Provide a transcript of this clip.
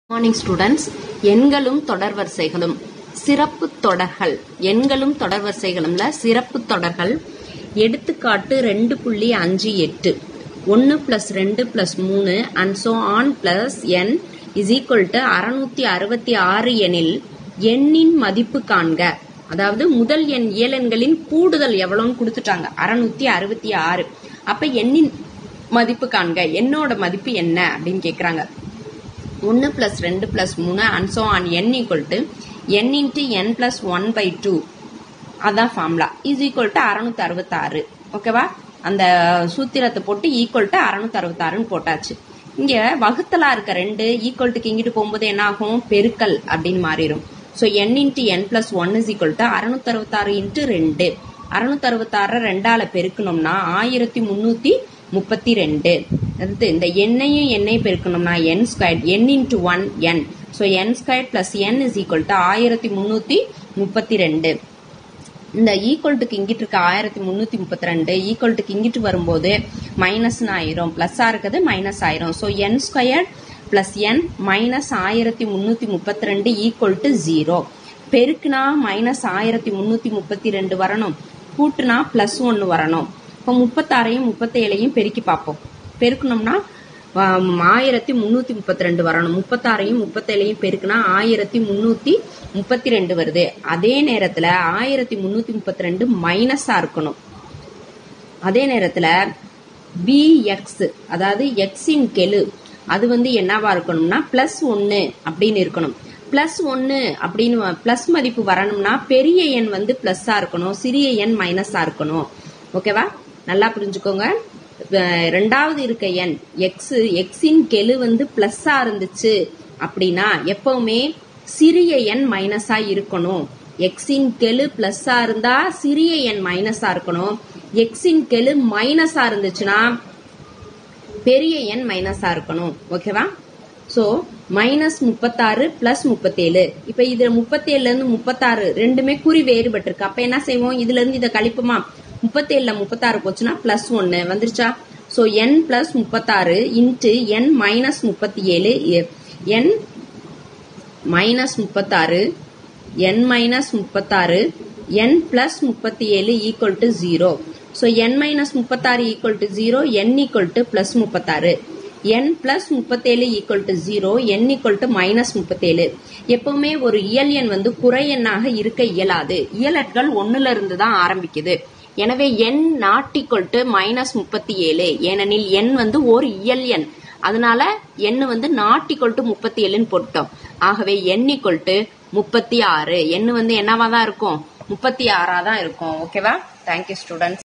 morning students எண்களும் தொடர்வரிசைகளும் சிறப்பு தொடர்கள் எண்களும் தொடர்வரிசைகளும்ல சிறப்பு தொடர்கள் எடுத்துக்காட்டு ரெண்டு புள்ளி அஞ்சு எட்டு ஒன்று பிளஸ் ரெண்டு பிளஸ் மூணு and so on plus n is equal to அறுநூத்தி அறுபத்தி ஆறு எனில் எண்ணின் மதிப்பு காண்க அதாவது முதல் எண் இயலெண்களின் கூடுதல் எவ்வளோன்னு கொடுத்துட்டாங்க அறுநூத்தி அறுபத்தி ஆறு அப்ப எண்ணின் மதிப்பு காண்க என்னோட மதிப்பு என்ன அப்படின்னு கேக்குறாங்க ஒன்று ப்ளஸ் ரெண்டு ப்ளஸ் மூணு and so on n equal to n into n plus one by two அதான் ஃபார்முலா இஸ் ஈக்குவல் டு அறநூத்தி அறுபத்தாறு ஓகேவா அந்த சூத்திரத்தை போட்டு ஈக்குவல் டு அறநூத்தி அறுபத்தாறுன்னு போட்டாச்சு இங்க வகுத்தலா இருக்க ரெண்டு ஈக்குவல்ட்டுக்கு இங்கிட்டு போகும்போது என்ன ஆகும் பெருக்கல் அப்படின்னு மாறிடும் so n into n plus one is equal to அறுநூத்தி அறுபத்தாறு இன்ட்டு ரெண்டு அறுநூத்தி அறுபத்தாறு ரெண்டால பெருக்கணும்னா ஆயிரத்தி முன்னூத்தி முப்பத்தி ரெண்டு அடுத்து இந்த எண்ணையும் எண்ணையும் பெருக்கணும்னா n square n into one n so n square plus n is equal to ஆயிரத்தி முன்னூத்தி முப்பத்தி ரெண்டு இந்த ஈக்குவல்ட்டுக்கு இங்கிட்டு இருக்க ஆயிரத்தி முன்னூத்தி முப்பத்தி ரெண்டு ஈக்குவல்ட்டுக்கு இங்கிட்டு வரும்போது மைனஸ்னு ஆயிரும் பிளஸ்ஸா இருக்குது மைனஸ் ஆயிரும் so n square plus n minus ஆயிரத்தி முன்னூத்தி முப்பத்தி ரெண்டு ஈக்குவல் டு ஜீரோ பெருக்குனா மைனஸ் ஆயிரத்தி முன்னூத்தி முப்பத்தி ரெண்டு வரணும் கூட்டுனா பிளஸ் ஒன்னு வரணும் இப்போ முப்பத்தாறையும் முப்பத்தேழையும் பெருக்கி பார்ப்போம் பெருக்கணும்னா ஆயிரத்தி முன்னூத்தி முப்பத்தி ரெண்டு வரணும் முப்பத்தாறையும் முப்பத்தேழையும் பெருக்குனா ஆயிரத்தி முன்னூத்தி முப்பத்தி ரெண்டு வருது அதே நேரத்துல ஆயிரத்தி முன்னூத்தி முப்பத்தி ரெண்டு மைனஸா இருக்கணும் அதே நேரத்துல பி எக்ஸ் அதாவது எக்ஸின் கெழு அது வந்து என்னவா இருக்கணும்னா பிளஸ் ஒன்னு அப்படின்னு இருக்கணும் பிளஸ் ஒன்னு அப்படின்னு பிளஸ் மதிப்பு வரணும்னா பெரிய எண் வந்து பிளஸ்ஸா இருக்கணும் சிறிய எண் மைனஸா இருக்கணும் ஓகேவா நல்லா புரிஞ்சுக்கோங்க ரெண்டாவது இருக்க எண் எக்ஸ் எக்ஸின் கெழு வந்து பிளஸ்ஸா இருந்துச்சு அப்படின்னா எப்பவுமே சிறிய எண் மைனஸா இருக்கணும் எக்ஸின் கெழு பிளஸ்ஸா இருந்தா சிறிய எண் மைனஸா இருக்கணும் எக்ஸின் கெழு மைனஸா இருந்துச்சுன்னா பெரிய எண் மைனஸா இருக்கணும் ஓகேவா சோ மைனஸ் முப்பத்தாறு பிளஸ் முப்பத்தேழு இப்ப இதுல முப்பத்தேழுல இருந்து முப்பத்தாறு ரெண்டுமே குறி வேறுபட்டு இருக்கு அப்ப என்ன செய்வோம் இதுல இருந்து இதை கழிப்போமா முப்பத்தேழுல முப்பத்தாறு போச்சுன்னா பிளஸ் ஒன்னு வந்துருச்சா சோ என் பிளஸ் முப்பத்தாறு இன்ட்டு என் மைனஸ் முப்பத்தி ஏழு என் மைனஸ் முப்பத்தாறு என் மைனஸ் முப்பத்தாறு என் பிளஸ் முப்பத்தி ஏழு equal to zero so n minus முப்பத்தாறு equal to zero n equal to plus முப்பத்தாறு என் பிளஸ் முப்பத்தேழு equal to zero n equal to minus முப்பத்தேழு எப்பவுமே ஒரு இயல் எண் வந்து குறை எண்ணாக இருக்க இயலாது இயலட்கள் ஒன்னுல இருந்து தான் ஆரம்பிக்குது எனவே n not equal to minus முப்பத்தி ஏழு ஏனெனில் எண் வந்து ஒரு இயல் எண் அதனால எண் வந்து நாட் ஈக்குவல் டு முப்பத்தி ஏழுன்னு போட்டோம் ஆகவே என் ஈக்குவல் டு முப்பத்தி ஆறு எண் வந்து என்னவா தான் இருக்கும் முப்பத்தி ஆறா தான் இருக்கும் ஓகேவா தேங்க்யூ ஸ்டூடெண்ட்ஸ்